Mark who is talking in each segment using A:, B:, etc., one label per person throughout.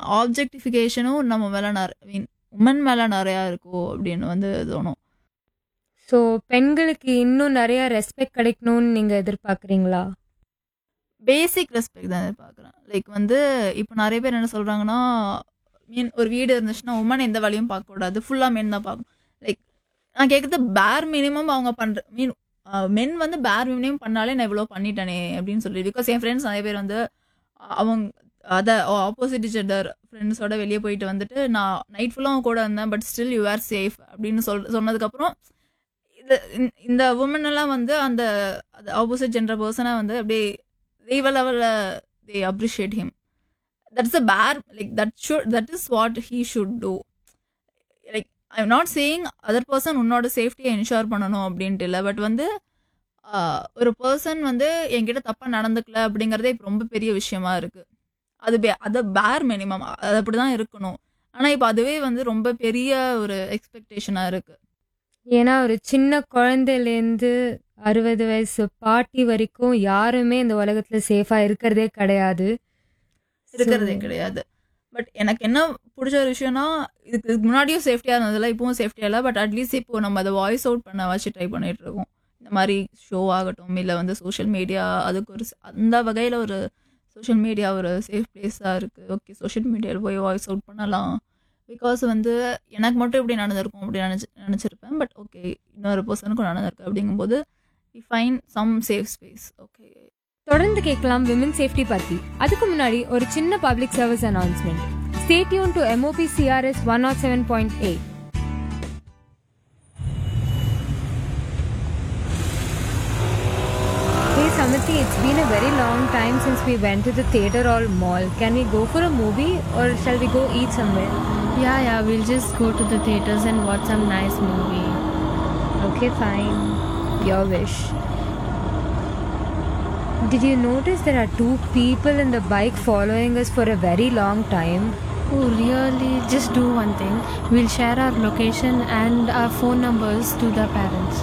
A: ஆப்ஜெக்டிஃபிகேஷனும் நம்ம மேலே நிறைய மீன் உமன் மேலே நிறையா இருக்கோ அப்படின்னு வந்து தோணும்
B: ஸோ பெண்களுக்கு இன்னும் நிறைய ரெஸ்பெக்ட் கிடைக்கணும்னு நீங்க எதிர்பார்க்குறீங்களா
A: பேசிக் ரெஸ்பெக்ட் தான் எதிர்பார்க்குறேன் லைக் வந்து இப்போ நிறைய பேர் என்ன சொல்கிறாங்கன்னா மீன் ஒரு வீடு இருந்துச்சுன்னா உமன் எந்த வேலையும் பார்க்கக்கூடாது ஃபுல்லாக மென் தான் பார்க்கணும் லைக் நான் கேட்குறது பேர் மினிமம் அவங்க பண்ணுற மீன் மென் வந்து பேர் மினிமம் பண்ணாலே நான் இவ்வளோ பண்ணிட்டேனே அப்படின்னு சொல்லி பிகாஸ் என் ஃப்ரெண்ட்ஸ் நிறைய பேர் வந்து அஹ், அவங்க அதை ஆப்போசிட் ஜெண்டர் ஃப்ரெண்ட்ஸோட வெளியே போயிட்டு வந்துட்டு நான் நைட் ஃபுல்லாக அவங்க கூட இருந்தேன் but still you are safe அப்படின்னு சொல் சொன்னதுக்கப்புறம் இது இந்த- இந்த உமன் எல்லாம் வந்து அந்த ஆப்போசிட் ஜெண்டர் பர்சனை வந்து அப்படியே தெய்வ லெவலில் they appreciate him that's a pair like that should that is what he should do like I am not saying other person உன்னோட சேஃப்டியை என்ஷூர் பண்ணணும் அப்படின்ட்டு இல்லை பட் வந்து ஆஹ், ஒரு பர்சன் வந்து என்கிட்ட தப்பாக நடந்துக்கல அப்படிங்கிறதே இப்போ ரொம்ப பெரிய விஷயமா இருக்கு அது பே- அது பேர் மினிமம் அது அப்படி தான் இருக்கணும் ஆனால் இப்போ அதுவே வந்து ரொம்ப பெரிய ஒரு எக்ஸ்பெக்டேஷனாக இருக்கு
B: ஏன்னா ஒரு சின்ன குழந்தையிலேருந்து அறுபது வயசு பாட்டி வரைக்கும் யாருமே இந்த உலகத்துல சேஃபா இருக்கிறதே கிடையாது
A: இருக்கிறதே
B: So,
A: கிடையாது பட் எனக்கு என்ன பிடிச்ச ஒரு விஷயம்னா இதுக்கு இதுக்கு முன்னாடியும் சேஃப்டியாக இருந்ததில்ல இப்பவும் சேஃப்டியாக இல்லை பட் அட்லீஸ்ட் இப்போ நம்ம அதை வாய்ஸ் அவுட் பண்ண வச்சு ட்ரை பண்ணிட்டு இருக்கோம் இந்த மாதிரி ஷோ ஆகட்டும் இல்லை வந்து சோஷியல் மீடியா அதுக்கு ஒரு ச- அந்த வகையில் ஒரு சோஷியல் மீடியா ஒரு சேஃப் பிளேஸாக இருக்குது ஓகே சோஷியல் மீடியாவில் போய் வாய்ஸ் அவுட் பண்ணலாம் பிகாஸ் வந்து எனக்கு மட்டும் இப்படி நடந்திருக்கும் அப்படி நினச்சி நினச்சிருப்பேன் பட் ஓகே இன்னொரு பர்சனுக்கும் நடந்திருக்கு அப்படிங்கும்போது we find some safe space okay
B: தொடர்ந்து கேட்கலாம் விமன் சேஃப்டி பத்தி அதுக்கு முன்னாடி ஒரு சின்ன public service announcement stay tune to MOP CRS one nought seven point eight Hey Samati, it's been a very long time since we went to the theater or mall. Can we go for a movie or shall we go eat somewhere?
C: Yeah, yeah, we'll just go to the theaters and watch some nice movie.
B: Okay, fine. Your wish. Did you notice there are two people in the bike following us for a very long time?
C: Oh, really? Just do one thing. We'll share our location and our phone numbers to the parents.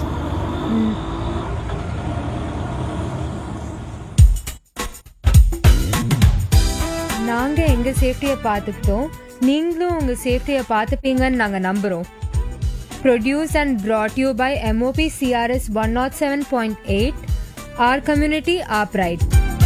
B: நாங்க எங்க சேஃப்டியை பார்த்துக்கிட்டோம் நீங்களும் உங்க சேஃப்டியை பார்த்துப்பீங்கன்னு நாங்க நம்புறோம் produce and brought you by MOP CRS one nought seven point eight our community our pride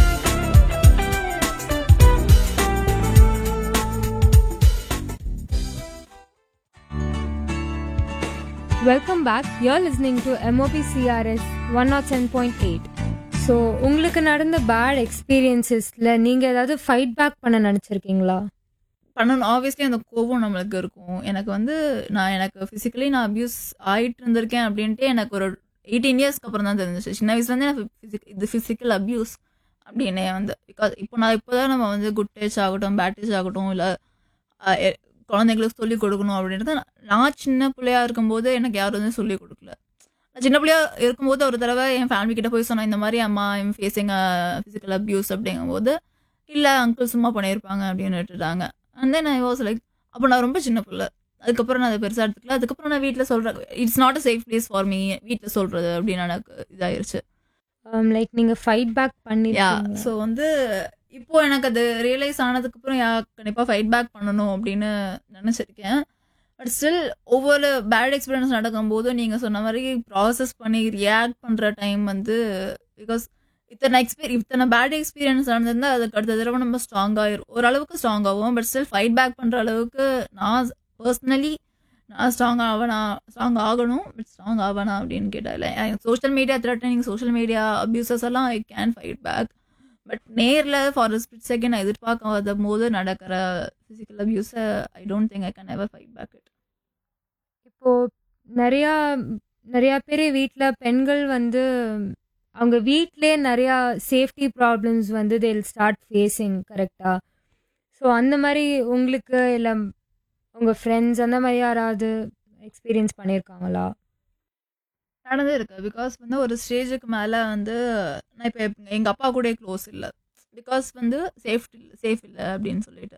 B: welcome back you're listening to MOP CRS one nought seven point eight so உங்களுக்கு நடந்த பேட் எக்ஸ்பீரியன்சஸில் நீங்கள் ஏதாவது ஃபைட் பேக் பண்ண நினச்சிருக்கீங்களா
A: பண்ணணும் obviously அந்த கோபம் நம்மளுக்கு இருக்கும் எனக்கு வந்து நான் எனக்கு ஃபிசிக்கலி நான் அப்யூஸ் ஆயிட்டு இருந்திருக்கேன் அப்படின்ட்டு எனக்கு ஒரு எயிட்டீன் இயர்ஸ்க்கு அப்புறம் தான் தெரிஞ்சிச்சு சின்ன வயசுலேருந்து எனக்கு physic- இது ஃபிசிக்கல் அப்யூஸ் அப்படின்னே வந்து பிகாஸ் இப்போ நான் இப்போ தான் நம்ம வந்து குட் டச் ஆகட்டும் பேட் டச் ஆகட்டும் இல்லை குழந்தைங்களுக்கு சொல்லிக் கொடுக்கணும் அப்படின்றது நான் நான் சின்ன பிள்ளையா இருக்கும்போது எனக்கு யாரும் வந்து சொல்லிக் கொடுக்கல நான் சின்ன பிள்ளையா இருக்கும்போது ஒரு தடவை என் ஃபேமிலி கிட்ட போய் சொன்னேன் இந்த மாதிரி அம்மா என் ஃபேஸிங் ஃபிசிக்கல் அப்யூஸ் அப்படிங்கும்போது இல்லை அங்கிள் சும்மா பண்ணியிருப்பாங்க அப்படின்னு விட்டுட்டாங்க and then I was like அப்போ நான் ரொம்ப சின்ன பிள்ளை அதுக்கப்புறம் நான் அதை பெருசாக எடுத்துக்கல அதுக்கப்புறம் நான் வீட்டில் சொல்கிறேன் it's not a safe place for me வீட்டில் சொல்கிறது அப்படின்னு எனக்கு இதாயிருச்சு
B: லைக் நீங்கள் ஃபைட் பேக் பண்ணி
A: யா ஸோ வந்து இப்போ எனக்கு அது ரியலைஸ் ஆனதுக்கப்புறம் யா கண்டிப்பாக ஃபைட் பேக் பண்ணணும் அப்படின்னு நினச்சிருக்கேன் பட் ஸ்டில் ஒவ்வொரு பேட் எக்ஸ்பீரியன்ஸ் நடக்கும்போது நீங்கள் சொன்ன மாதிரி ப்ராசஸ் பண்ணி ரியாக்ட் பண்ணுற டைம் வந்து பிகாஸ் இத்தனை எக்ஸ்பீரி இத்தனை பேட் எக்ஸ்பீரியன்ஸ் நடந்திருந்தா அதுக்கு அடுத்த தடவை நம்ம ஸ்ட்ராங் ஆயிரும் ஓரளவுக்கு ஸ்ட்ராங் ஆகும் பட் ஸ்டில் ஃபைட் பேக் பண்ணுற அளவுக்கு நான் பர்சனலி நான் ஸ்ட்ராங் ஆவனா ஸ்ட்ராங் ஆகணும் பட் ஸ்ட்ராங் ஆவனா அப்படின்னு கேட்டால social media threatening social media abuses எல்லாம் I can fight back but நேரில் ஃபார் ஸ்பிட் செகண்ட் நான் எதிர்பார்க்காத போது நடக்கிற ஃபிசிக்கல் அப்யூஸை I don't think I can ever fight back it
B: இப்போ நிறையா நிறையா பேர் வீட்டில் பெண்கள் வந்து அவங்க வீட்டிலே நிறையா சேஃப்டி ப்ராப்ளம்ஸ் வந்து தேல் ஸ்டார்ட் ஃபேஸிங் கரெக்டாக ஸோ அந்த மாதிரி உங்களுக்கு இல்லை உங்கள் ஃப்ரெண்ட்ஸ் அந்த மாதிரி யாராவது எக்ஸ்பீரியன்ஸ் பண்ணியிருக்காங்களா
A: நடந்தே இருக்கு பிகாஸ் வந்து ஒரு ஸ்டேஜுக்கு மேலே வந்து நான் இப்போ எங்கள் அப்பா கூட க்ளோஸ் இல்லை பிகாஸ் வந்து சேஃப்டி இல்லை சேஃப் இல்லை அப்படின்னு சொல்லிட்டு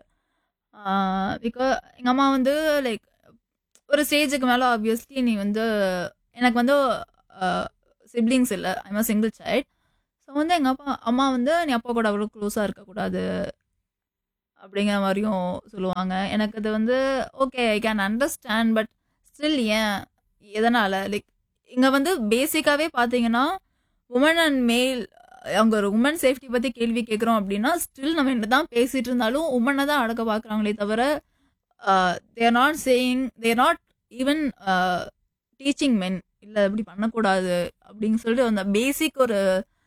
A: பிகாஸ் எங்கள் அம்மா வந்து லைக் ஒரு ஸ்டேஜுக்கு மேலே ஆப்வியஸ்லி நீ வந்து எனக்கு வந்து சிப்ளிங்ஸ் இல்லை I'm a single child so வந்து எங்கள் அப்பா அம்மா வந்து நீ அப்பா கூட அவ்வளோ க்ளோஸாக இருக்கக்கூடாது அப்படிங்கிற மாதிரியும் சொல்லுவாங்க எனக்கு அது வந்து okay I can understand but still ஏன் எதனால் லைக் இங்கே வந்து பேசிக்காகவே பார்த்தீங்கன்னா உமன் அண்ட் மேல் அவங்க ஒரு உமன் சேஃப்டி பற்றி கேள்வி கேட்குறோம் அப்படின்னா ஸ்டில் நம்ம என்ன தான் பேசிகிட்டு இருந்தாலும் உமனை தான் அடக்க பார்க்குறாங்களே தவிர they're not saying they're not even teaching men இல்லை இப்படி பண்ணக்கூடாது அப்படின்னு சொல்லிட்டு அந்த பேசிக் ஒரு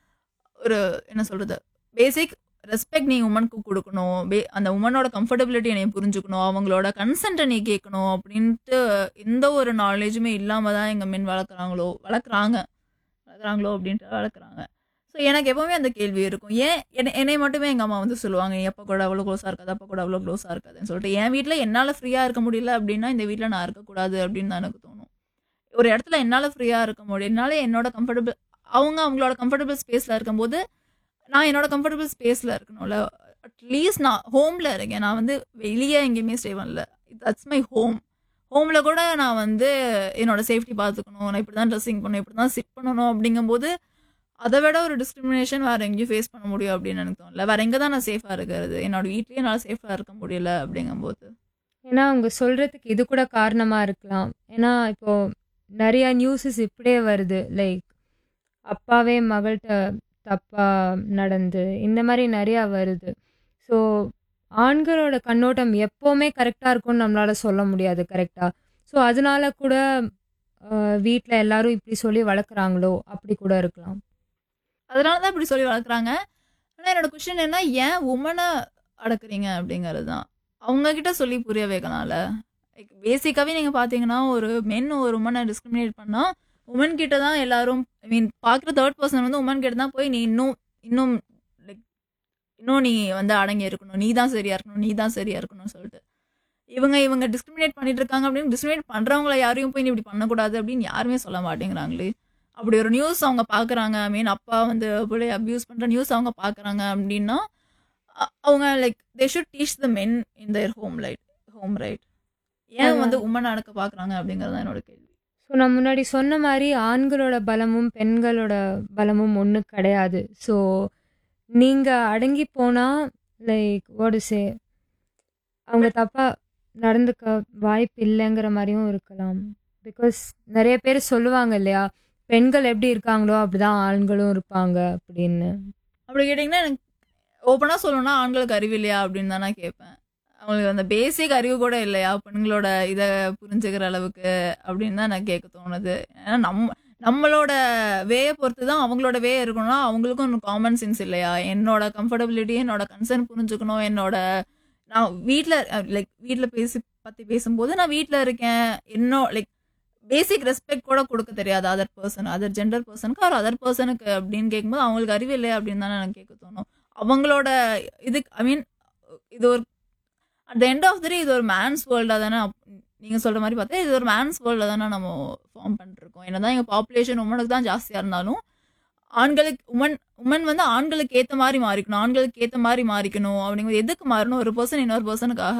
A: ஒரு என்ன சொல்கிறது பேசிக் ரெஸ்பெக்ட் நீ உமனுக்கு கொடுக்கணும் பே அந்த உமனோட கம்ஃபர்டபிலிட்டியை நீ புரிஞ்சுக்கணும் அவங்களோட கன்சென்ட்டை நீ கேட்கணும் அப்படின்ட்டு எந்த ஒரு நாலேஜுமே இல்லாமல் தான் எங்கள் மென் வளர்க்குறாங்களோ வளர்க்குறாங்க வளர்க்குறாங்களோ அப்படின்ட்டு வளர்க்குறாங்க ஸோ எனக்கு எப்போவுமே அந்த கேள்வி இருக்கும் ஏன் என்னை என்னை மட்டுமே எங்கள் அம்மா வந்து சொல்லுவாங்க நீ எப்போ கூட அவ்வளோ க்ளோஸாக இருக்காது அப்போ கூட அவ்வளோ க்ளோஸாக இருக்காதுன்னு சொல்லிட்டு என் வீட்டில் என்னால் ஃப்ரீயாக இருக்க முடியல அப்படின்னா இந்த வீட்டில் நான் இருக்கக்கூடாது அப்படின்னு தான் எனக்கு தோணும் ஒரு இடத்துல என்னால் ஃப்ரீயாக இருக்க முடியும் என்னால் என்னோட கம்ஃபர்டபுள் அவங்க அவங்களோட கம்ஃபர்டபுள் ஸ்பேஸில் இருக்கும்போது நான் என்னோட கம்ஃபர்டபுள் ஸ்பேஸில் இருக்கணும்ல அட்லீஸ்ட் நான் ஹோமில் இருக்கேன் நான் வந்து வெளியே எங்கேயுமே ஸ்டே பண்ணல தட்ஸ் மை ஹோம் ஹோமில் கூட நான் வந்து என்னோட சேஃப்டி பார்த்துக்கணும் நான் இப்படி தான் ட்ரெஸ்ஸிங் பண்ணணும் இப்படி தான் சிட் பண்ணணும் அப்படிங்கும்போது அதை விட ஒரு டிஸ்கிரிமினேஷன் வேறு எங்கேயும் ஃபேஸ் பண்ண முடியும் அப்படின்னு எனக்கு தோணல வேறு எங்கே தான் நான் சேஃபாக இருக்கிறது என்னோட வீட்லேயே என்னால் சேஃபாக இருக்க முடியல அப்படிங்கும்போது
B: ஏன்னா அவங்க சொல்கிறதுக்கு இது கூட காரணமாக இருக்கலாம் ஏன்னா இப்போது நிறையா நியூஸஸ் இப்படியே வருது லைக் அப்பாவே மகள்கிட்ட தப்பாக நடந்து இந்த மாதிரி நிறையா வருது ஸோ ஆண்களோட கண்ணோட்டம் எப்போவுமே கரெக்டாக இருக்கும்னு நம்மளால் சொல்ல முடியாது கரெக்டாக ஸோ அதனால கூட வீட்டில் எல்லாரும் இப்படி சொல்லி வளர்க்குறாங்களோ அப்படி கூட இருக்கலாம்
A: அதனால தான் இப்படி சொல்லி வளர்க்குறாங்க ஆனால் என்னோட கொஷின் என்ன ஏன் உமனை அடக்குறீங்க அப்படிங்கிறது தான் அவங்கக்கிட்ட சொல்லி புரிய வைக்கலாம்ல லைக் பேசிக்காகவே நீங்கள் பார்த்தீங்கன்னா ஒரு மென் ஒரு உமனை டிஸ்கிரிமினேட் பண்ணால் உமன் கிட்ட தான் எல்லாரும் ஐ மீன் பார்க்குற தேர்ட் பர்சன் வந்து உமன் கிட்ட தான் போய் நீ இன்னும் இன்னும் லைக் இன்னும் நீ வந்து அடங்கி இருக்கணும் நீ தான் சரியாக இருக்கணும் நீ தான் சரியாக இருக்கணும்னு சொல்லிட்டு இவங்க இவங்க டிஸ்கிரிமினேட் பண்ணிட்டு இருக்காங்க அப்படின்னு டிஸ்கிரிமினேட் பண்ணுறவங்கள யாரையும் போய் நீ இப்படி பண்ணக்கூடாது அப்படின்னு யாருமே சொல்ல மாட்டேங்கிறாங்களே அப்படி ஒரு நியூஸ் அவங்க பார்க்குறாங்க ஐ மீன் அப்பா வந்து பிள்ளை அப்யூஸ் பண்ணுற நியூஸ் அவங்க பார்க்குறாங்க அப்படின்னா அ- அவங்க like they should teach the men in their home like home right ஏன் வந்து உமன் அடக்க பார்க்குறாங்க அப்படிங்கிறது தான் என்னோட கேள்வி
B: ஸோ நான் முன்னாடி சொன்ன மாதிரி ஆண்களோட பலமும் பெண்களோட பலமும் ஒன்று கிடையாது ஸோ நீங்கள் அடங்கி போனால் லைக் வாட் சே அவங்க தப்பாக நடந்துக்க வாய்ப்பு இல்லைங்கிற மாதிரியும் இருக்கலாம் பிகாஸ் நிறைய பேர் சொல்லுவாங்க இல்லையா பெண்கள் எப்படி இருக்காங்களோ அப்படிதான் ஆண்களும் இருப்பாங்க அப்படின்னு
A: அப்படி கேட்டிங்கன்னா எனக்கு ஓப்பனாக சொல்லணும்னா ஆண்களுக்கு அறிவு இல்லையா அப்படின்னு தான் நான் கேட்பேன் அவங்களுக்கு அந்த பேசிக் அறிவு கூட இல்லையா பெண்களோட இதை புரிஞ்சுக்கிற அளவுக்கு அப்படின்னு தான் நான் கேட்க தோணுது ஏன்னா நம்ம நம்மளோட வேயை பொறுத்து தான் அவங்களோட வே இருக்கணும்னா அவங்களுக்கும் காமன் சென்ஸ் இல்லையா என்னோட கம்ஃபர்டபிலிட்டி என்னோட கன்சர்ன் புரிஞ்சுக்கணும் என்னோட நான் வீட்டில் லைக் வீட்டில் பேசி பற்றி பேசும்போது நான் வீட்டில் இருக்கேன் என்னோ லைக் பேசிக் ரெஸ்பெக்ட் கூட கொடுக்க தெரியாது அதர் பர்சன் அதர் ஜெண்டர் பர்சனுக்கு ஒரு அதர் பர்சனுக்கு அப்படின்னு கேட்கும்போது அவங்களுக்கு அறிவு இல்லை அப்படின்னு தானே எனக்கு கேட்க தோணும் அவங்களோட இது ஐ மீன் இது ஒரு at the end of the day இது ஒரு மேன்ஸ் வேர்ல்டாக தானே நீங்கள் சொல்கிற மாதிரி பார்த்தா இது ஒரு மேன்ஸ் வேர்ல்டில் தானே நம்ம ஃபார்ம் பண்ணிருக்கோம் என்னதான் எங்கள் பாப்புலேஷன் உமனுக்கு தான் ஜாஸ்தியாக இருந்தாலும் ஆண்களுக்கு உமன் உமன் வந்து ஆண்களுக்கு ஏற்ற மாதிரி மாறிக்கணும் ஆண்களுக்கு ஏற்ற மாதிரி மாறிக்கணும் அப்படிங்கிறது எதுக்கு மாறணும் ஒரு பர்சன் இன்னொரு பர்சனுக்காக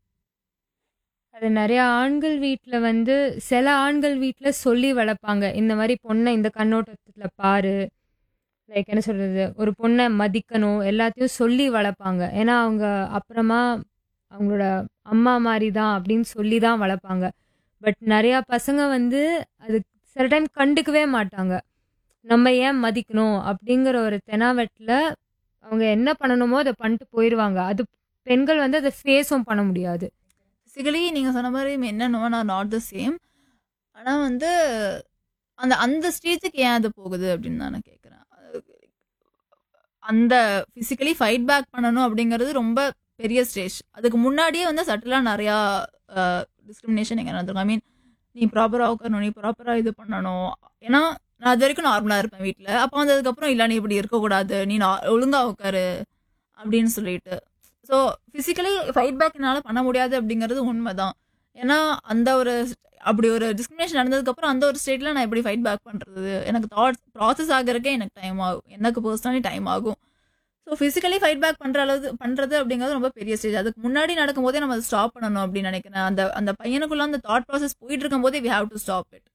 B: அது நிறைய ஆண்கள் வீட்டில் வந்து சில ஆண்கள் வீட்டில் சொல்லி வளர்ப்பாங்க இந்த மாதிரி பொண்ணை இந்த கண்ணோட்டத்தில் பாரு லைக் என்ன சொல்கிறது ஒரு பொண்ணை மதிக்கணும் எல்லாத்தையும் சொல்லி வளர்ப்பாங்க ஏன்னா அவங்க அப்புறமா அவங்களோட அம்மா மாதிரி தான் அப்படின்னு சொல்லி தான் வளர்ப்பாங்க பட் நிறையா பசங்க வந்து அது சில டைம் கண்டுக்கவே மாட்டாங்க நம்ம ஏன் மதிக்கணும் அப்படிங்கிற ஒரு தெனாவெட்டில் அவங்க என்ன பண்ணணுமோ அதை பண்ணிட்டு போயிடுவாங்க அது பெண்கள் வந்து அதை ஃபேஸும் பண்ண முடியாது
A: ஃபிசிக்கலி நீங்கள் சொன்ன மாதிரி என்னென்னுவோ நான் நாட் த சேம் ஆனால் வந்து அந்த அந்த ஸ்டேஜுக்கு ஏன் அது போகுது அப்படின்னு தான் நான் கேட்குறேன் அந்த ஃபிசிக்கலி ஃபைட் பேக் பண்ணணும் அப்படிங்கிறது ரொம்ப பெரிய ஸ்டேஜ் அதுக்கு முன்னாடியே வந்து சட்டிலாக நிறையா டிஸ்கிரிமினேஷன் எங்கே நடந்திருக்கும் ஐ மீன் நீ ப்ராப்பராக உட்காரணும் நீ ப்ராப்பராக இது பண்ணணும் ஏன்னா நான் அது வரைக்கும் நார்மலாக இருப்பேன் வீட்டில் அப்போ வந்ததுக்கப்புறம் இல்லை நீ இப்படி இருக்கக்கூடாது நீ நான் ஒழுங்காக உட்காரு அப்படின்னு சொல்லிட்டு ஸோ ஃபிசிக்கலி ஃபைட் பேக் என்னால் பண்ண முடியாது அப்படிங்கிறது உண்மைதான் ஏன்னா அந்த ஒரு அப்படி ஒரு டிஸ்கிரிமினேஷன் நடந்ததுக்கப்புறம் அந்த ஒரு ஸ்டேட்டில் நான் எப்படி ஃபைட் பேக் பண்ணுறது எனக்கு தாட்ஸ் ப்ராசஸ் ஆகிறதுக்கே எனக்கு டைம் ஆகும் எனக்கு பர்சனலி டைம் ஆகும் ஸோ ஃபிசிக்கலி ஃபைட் பேக் பண்ணுற அளவு பண்ணுறது அப்படிங்கிறது ரொம்ப பெரிய ஸ்டேஜ் அதுக்கு முன்னாடி நடக்கும்போதே நம்ம அதை ஸ்டாப் பண்ணணும் அப்படின்னு நினைக்கிறேன் அந்த அந்த பையனுக்குள்ள அந்த தாட் ப்ராசஸ் போயிட்டு இருக்கும்போதே we have to stop it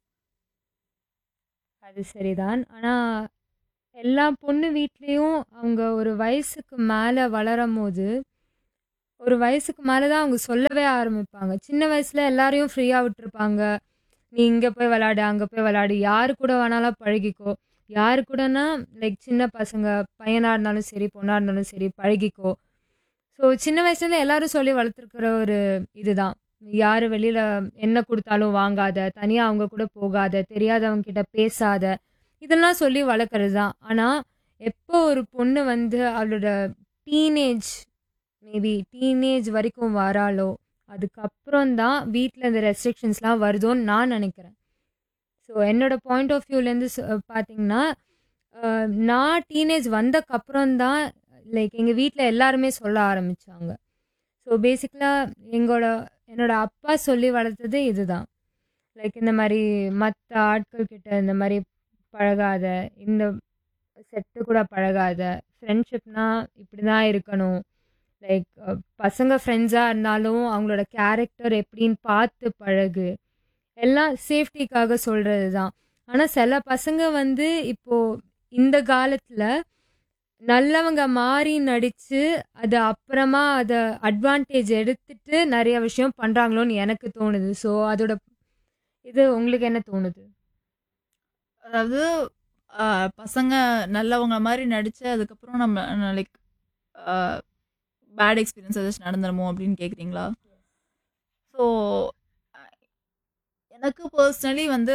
B: அது சரிதான் ஆனால் எல்லா பொண்ணு வீட்லேயும் அவங்க ஒரு வயசுக்கு மேலே வளரும் போது ஒரு வயசுக்கு மேலே தான் அவங்க சொல்லவே ஆரம்பிப்பாங்க சின்ன வயசில் எல்லாரையும் ஃப்ரீயாக விட்டுருப்பாங்க நீ இங்கே போய் விளாடு அங்கே போய் விளாடு யாரு கூட வேணாலும் பழகிக்கோ யாரு கூடனா லைக் சின்ன பசங்க பையனாக இருந்தாலும் சரி பொண்ணாக இருந்தாலும் சரி பழகிக்கோ ஸோ சின்ன வயசுலேருந்து எல்லாரும் சொல்லி வளர்த்துருக்கிற ஒரு இதுதான் யார் வெளியில் என்ன கொடுத்தாலும் வாங்காத தனியாக அவங்க கூட போகாத தெரியாதவங்க கிட்ட பேசாத இதெல்லாம் சொல்லி வளர்க்குறது தான் ஆனால் எப்போ ஒரு பொண்ணு வந்து அவளோட டீனேஜ் மேபி டீனேஜ் வரைக்கும் வராளோ அதுக்கப்புறம் தான் வீட்டில் இந்த ரெஸ்ட்ரிக்ஷன்ஸ்லாம் வருதோன்னு நான் நினைக்கிறேன் ஸோ என்னோட பாயிண்ட் ஆஃப் வியூலேருந்து பார்த்தீங்கன்னா அஹ், நான் டீனேஜ் வந்தக்கப்புறம் தான் லைக் எங்கள் வீட்டில் எல்லாருமே சொல்ல ஆரம்பித்தாங்க ஸோ பேசிக்கலாக எங்களோட என்னோட அப்பா சொல்லி வளர்த்தது இதுதான் லைக் இந்த மாதிரி மற்ற ஆட்கள் கிட்ட இந்த மாதிரி பழகாத இந்த செட்டு கூட பழகாத ஃப்ரெண்ட்ஷிப்னா இப்படி தான் இருக்கணும் லைக் பசங்க ஃப்ரெண்ட்ஸாக இருந்தாலும் அவங்களோட கேரக்டர் எப்படின்னு பார்த்து பழகு எல்லாம் சேஃப்டிக்காக சொல்கிறது தான் ஆனால் சில பசங்க வந்து இப்போது இந்த காலத்தில் நல்லவங்க மாறி நடித்து அது அப்புறமா அதை அட்வான்டேஜ் எடுத்துட்டு நிறைய விஷயம் பண்ணுறாங்களோன்னு எனக்கு தோணுது ஸோ அதோட இது உங்களுக்கு என்ன தோணுது
A: அதாவது ஆஹ், பசங்க நல்லவங்க மாதிரி நடிச்சு அதுக்கப்புறம் நம்ம லைக் பேட் எக்ஸ்பீரியன்ஸ் ஏதாச்சும் நடந்துருமோ அப்படின்னு கேட்குறீங்களா ஸோ எனக்கு பர்சனலி வந்து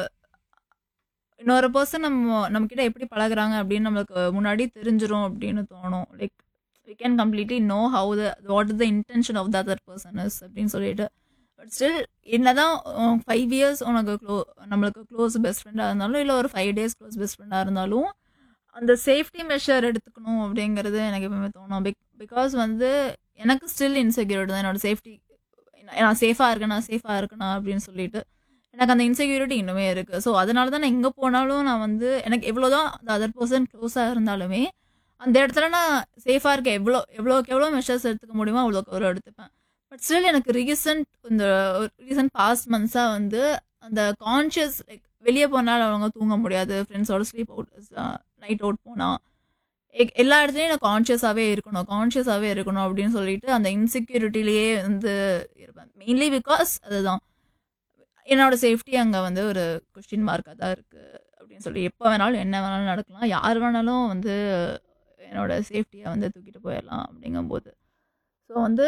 A: இன்னொரு பர்சன் நம்ம நம்மக்கிட்ட எப்படி பழகுறாங்க அப்படின்னு நம்மளுக்கு முன்னாடி தெரிஞ்சிரும் அப்படின்னு தோணும் like we can completely know how the what is the intention of the other person is அப்படின்னு சொல்லிட்டு பட் ஸ்டில் என்னதான் ஃபைவ் இயர்ஸ் உனக்கு க்ளோ நம்மளுக்கு க்ளோஸ் பெஸ்ட் ஃப்ரெண்டாக இருந்தாலும் இல்லை ஒரு ஃபைவ் டேஸ் க்ளோஸ் பெஸ்ட் ஃப்ரெண்டாக இருந்தாலும் அந்த சேஃப்டி மெஷர் எடுத்துக்கணும் அப்படிங்கிறது எனக்கு எப்பவுமே தோணும் பிக் பிகாஸ் வந்து எனக்கு ஸ்டில் இன்செக்யூரிட்டி தான் என்னோட சேஃப்டி நான் சேஃபாக இருக்கேனா சேஃபாக இருக்கேனா அப்படின்னு சொல்லிட்டு எனக்கு அந்த இன்செக்யூரிட்டி இன்னுமே இருக்குது ஸோ அதனால தான் நான் எங்கே போனாலும் நான் வந்து எனக்கு எவ்வளோதான் அந்த அதர் பர்சன் க்ளோஸாக இருந்தாலுமே அந்த இடத்துல நான் சேஃபாக இருக்க எவ்வளோ எவ்வளோக்கு எவ்வளோ மெஷர்ஸ் எடுத்துக்க முடியுமோ அவ்வளோக்கு எவ்வளோ எடுத்துப்பேன் பட் ஸ்டில் எனக்கு ரீசன்ட் இந்த ரீசன்ட் பாஸ்ட் மந்த்ஸாக வந்து அந்த கான்ஷியஸ் லைக் வெளியே போனால் அவங்க தூங்க முடியாது ஃப்ரெண்ட்ஸோட ஸ்லீப் அவுட் நைட் அவுட் போனால் எல்லா இடத்துலையும் நான் கான்ஷியஸாகவே இருக்கணும் கான்ஷியஸாகவே இருக்கணும் அப்படின்னு சொல்லிட்டு அந்த இன்செக்யூரிட்டிலேயே வந்து இருப்பேன் மெயின்லி பிகாஸ் அதுதான் என்னோட சேஃப்டி அங்கே வந்து ஒரு கொஸ்டின் மார்க்காக தான் இருக்குது அப்படின்னு சொல்லி எப்போ வேணாலும் என்ன வேணாலும் நடக்கலாம் யார் வேணாலும் வந்து என்னோட சேஃப்டியை வந்து தூக்கிட்டு போயிடலாம் அப்படிங்கும்போது ஸோ வந்து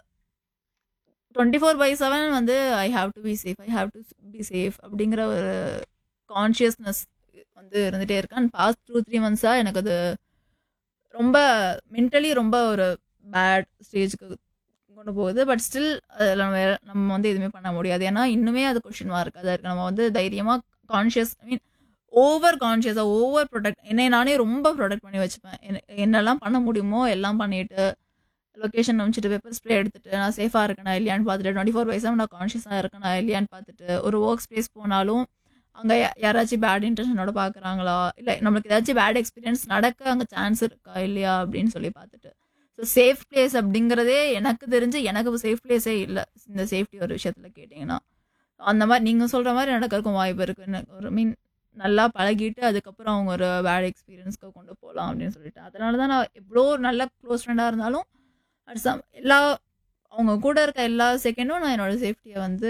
A: டுவெண்ட்டி ஃபோர் பை செவன் வந்து I have to be safe I have to be safe அப்படிங்கிற ஒரு கான்ஷியஸ்னஸ் வந்து இருந்துகிட்டே இருக்கு அண்ட் பாஸ்ட் டூ த்ரீ மந்த்ஸாக எனக்கு அது ரொம்ப மென்டலி ரொம்ப ஒரு பேட் ஸ்டேஜுக்கு கொண்டு போகுது பட் ஸ்டில் அதில் நம்ம நம்ம வந்து எதுவுமே பண்ண முடியாது ஏன்னா இன்னுமே அது கொஷின் மார்க் தான் இருக்குது நம்ம வந்து தைரியமாக கான்ஷியஸ் ஐ மீன் ஓவர் கான்ஷியஸாக ஓவர் ப்ரொடெக்ட் என்னை நானே ரொம்ப ப்ரொடெக்ட் பண்ணி வச்சுப்பேன் என்ன- என்னெல்லாம் பண்ண முடியுமோ எல்லாம் பண்ணிட்டு லொக்கேஷன் அனுப்பிச்சிட்டு பேப்பர் ஸ்ப்ரே எடுத்துட்டு நான் சேஃபாக இருக்கேனா இல்லையான்னு பார்த்துட்டு டுவெண்ட்டி ஃபோர் வயசாக நான் கான்ஷியஸாக இருக்கேனா இல்லையான்னு பார்த்துட்டு ஒரு ஒர்க் ஸ்பேஸ் போனாலும் அங்கே யாராச்சும் பேட் இன்டென்ஷனோட பார்க்குறாங்களா இல்லை நம்மளுக்கு ஏதாச்சும் பேட் எக்ஸ்பீரியன்ஸ் நடக்க அங்கே சான்ஸ் இருக்கா இல்லையா அப்படின்னு சொல்லி பார்த்துட்டு ஸோ சேஃப் பிளேஸ் அப்படிங்கிறதே எனக்கு தெரிஞ்சு எனக்கு சேஃப் பிளேஸே இல்லை இந்த சேஃப்டி ஒரு விஷயத்தில் கேட்டிங்கன்னா அந்த மாதிரி நீங்கள் சொல்கிற மாதிரி நடக்கிறதுக்கும் வாய்ப்பு இருக்குது எனக்கு ஒரு மீன் நல்லா பழகிட்டு அதுக்கப்புறம் அவங்க ஒரு பேட் எக்ஸ்பீரியன்ஸ்க்கு கொண்டு போகலாம் அப்படின்னு சொல்லிட்டு அதனால தான் நான் எவ்வளோ நல்ல க்ளோஸ் ஃப்ரெண்டாக இருந்தாலும் at some எல்லா அவங்க கூட இருக்க எல்லா செகண்டும் நான் என்னோட சேஃப்டியை வந்து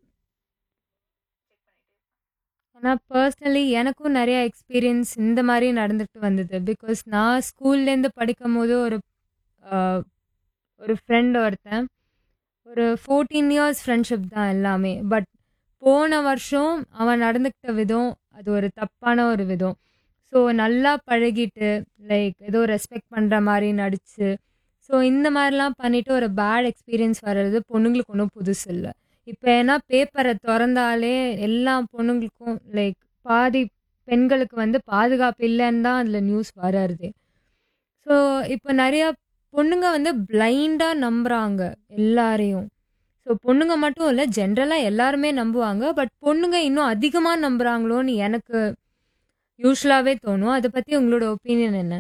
B: ஏன்னா பர்சனலி எனக்கும் நிறைய எக்ஸ்பீரியன்ஸ் இந்த மாதிரி நடந்துட்டு வந்தது பிகாஸ் நான் ஸ்கூல்லேருந்து படிக்கும் போது ஒரு ஆஹ், ஒரு ஃப்ரெண்ட் ஒருத்தன் ஒரு ஃபோர்டீன் இயர்ஸ் ஃப்ரெண்ட்ஷிப் தான் எல்லாமே பட் போன வருஷம் அவன் நடந்துக்கிட்ட விதம் அது ஒரு தப்பான ஒரு விதம் ஸோ நல்லா பழகிட்டு லைக் ஏதோ ரெஸ்பெக்ட் பண்ணுற மாதிரி நடிச்சு ஸோ இந்த மாதிரிலாம் பண்ணிட்டு ஒரு பேட் எக்ஸ்பீரியன்ஸ் வர்றது பொண்ணுங்களுக்கு ஒன்றும் புதுசு இல்லை இப்போ ஏன்னா பேப்பரை திறந்தாலே எல்லா பொண்ணுங்களுக்கும் லைக் பாதி பெண்களுக்கு வந்து பாதுகாப்பு இல்லைன்னு தான் அதில் நியூஸ் வர்றது ஸோ இப்போ நிறையா பொண்ணுங்க வந்து பிளைண்டாக நம்புகிறாங்க எல்லாரையும் ஸோ பொண்ணுங்க மட்டும் இல்லை ஜென்ரலாக எல்லாருமே நம்புவாங்க பட் பொண்ணுங்க இன்னும் அதிகமாக நம்புகிறாங்களோன்னு எனக்கு யூஸ்வலாகவே தோணும் அதை பற்றி உங்களோட ஒப்பீனியன் என்ன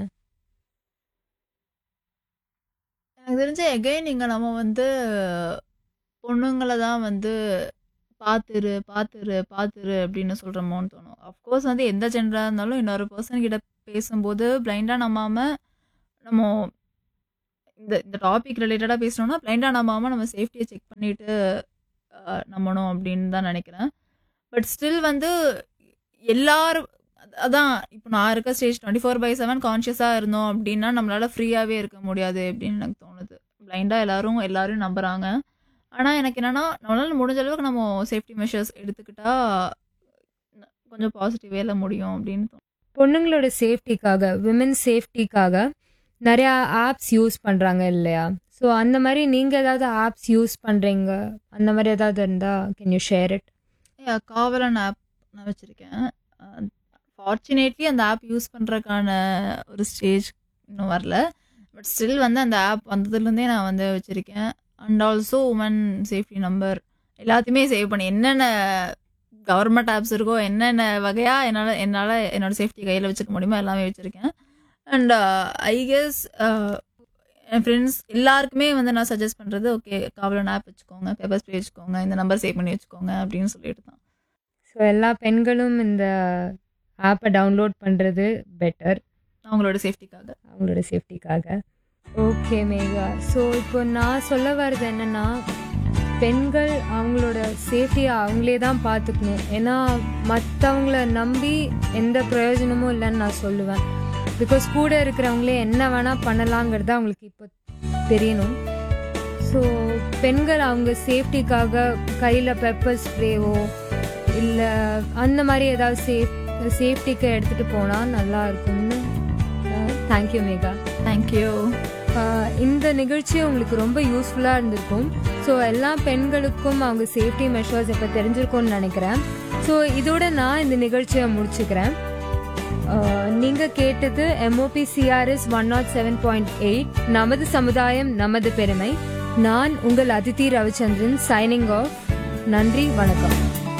A: எனக்கு தெரிஞ்ச எகைன் இங்கே நம்ம வந்து பொண்ணுங்களை தான் வந்து பார்த்துரு பார்த்துரு பார்த்துரு அப்படின்னு சொல்கிறோமோன்னு தோணும் அஃப்கோர்ஸ் வந்து எந்த ஜென்டராக இருந்தாலும் இன்னொரு பர்சன் கிட்ட பேசும்போது பிளைண்டாக நம்பாமல் நம்ம இந்த இந்த டாபிக் ரிலேட்டடாக பேசணும்னா பிளைண்டாக நம்பாமல் நம்ம சேஃப்டியை செக் பண்ணிட்டு அஹ், நம்பணும் அப்படின்னு தான் நினைக்கிறேன் பட் ஸ்டில் வந்து எல்லாரும் அத- அதான் இப்போ நான் இருக்க stage twenty four by seven கான்ஷியஸாக இருந்தோம் அப்படின்னா நம்மளால ஃப்ரீயாகவே இருக்க முடியாது அப்படின்னு எனக்கு தோணுது பிளைண்டாக எல்லாரும் எல்லாரையும் நம்புறாங்க ஆனால் எனக்கு என்னன்னா நம்மளால முடிஞ்ச அளவுக்கு நம்ம சேஃப்டி மெஷர்ஸ் எடுத்துக்கிட்டா ந- கொஞ்சம் பாசிட்டிவ் வேல முடியும் அப்படின்னு தோணுது
B: பொண்ணுங்களோட சேஃப்டிக்காக விமன் சேஃப்டிக்காக நிறையா ஆப்ஸ் யூஸ் பண்ணுறாங்க இல்லையா ஸோ அந்த மாதிரி நீங்கள் ஏதாவது ஆப்ஸ் யூஸ் பண்ணுறீங்க அந்த மாதிரி ஏதாவது இருந்தால் can you share it
A: Yeah, Kavalan app நான் வச்சுருக்கேன் ஃபார்ச்சுனேட்லி அந்த ஆப் யூஸ் பண்ணுறதுக்கான ஒரு ஸ்டேஜ் இன்னும் வரல பட் ஸ்டில் வந்து அந்த ஆப் வந்ததுலேருந்தே நான் வந்து வச்சுருக்கேன் and also women safety number எல்லாத்தையுமே சேவ் பண்ணி என்னென்ன கவர்மெண்ட் ஆப்ஸ் இருக்கோ என்னென்ன வகையாக என்னால் என்னால் என்னோட சேஃப்டி கையில் வச்சுக்க முடியுமோ எல்லாமே வச்சுருக்கேன் அண்ட் ஐ கெஸ் என் ஃப்ரெண்ட்ஸ் எல்லாருக்குமே வந்து நான் சஜஸ்ட் பண்ணுறது ஓகே காவலன் ஆப் வச்சுக்கோங்க பேப்பர் ஸ்ப்ரே வச்சுக்கோங்க இந்த நம்பர் சேவ் பண்ணி வச்சுக்கோங்க அப்படின்னு சொல்லிட்டு தான்
B: ஸோ எல்லா பெண்களும் இந்த ஆப்பை டவுன்லோட் பண்ணுறது பெட்டர்
A: அவங்களோட சேஃப்டிக்காக
B: அவங்களோட சேஃப்டிக்காக ஓகே மேகா ஸோ இப்போ நான் சொல்ல வர்றது என்னென்னா பெண்கள் அவங்களோட சேஃப்டியை அவங்களே தான் பார்த்துக்கணும் ஏன்னா மற்றவங்கள நம்பி எந்த பிரயோஜனமும் இல்லைன்னு நான் சொல்லுவேன் பிகாஸ் கூட இருக்கிறவங்களே என்ன வேணால் பண்ணலாங்கிறது அவங்களுக்கு இப்போ தெரியணும் ஸோ பெண்கள் அவங்க சேஃப்டிக்காக கையில் பெப்பர் ஸ்ப்ரேவோ இல்லை அந்த மாதிரி ஏதாவது சேஃப் சேஃப்டிக்கு எடுத்துகிட்டு போனால் நல்லா இருக்கும்னு தேங்க்யூ மேகா
A: தேங்க்யூ
B: ஆஹ் இந்த நிகழ்ச்சி உங்களுக்கு ரொம்ப யூஸ்ஃபுல்லாக இருந்திருக்கும் ஸோ எல்லா பெண்களுக்கும் அவங்க சேஃப்டி மெஷர்ஸ் இப்போ தெரிஞ்சிருக்கும்னு நினைக்கிறேன் ஸோ இதோட நான் இந்த நிகழ்ச்சியை முடிச்சுக்கிறேன் நீங்கள் கேட்டது MOP CRS one nought seven point eight நமது சமுதாயம் நமது பெருமை நான் உங்கள் அதித்தி ரவிச்சந்திரன் சைனிங் ஆஃப் நன்றி வணக்கம்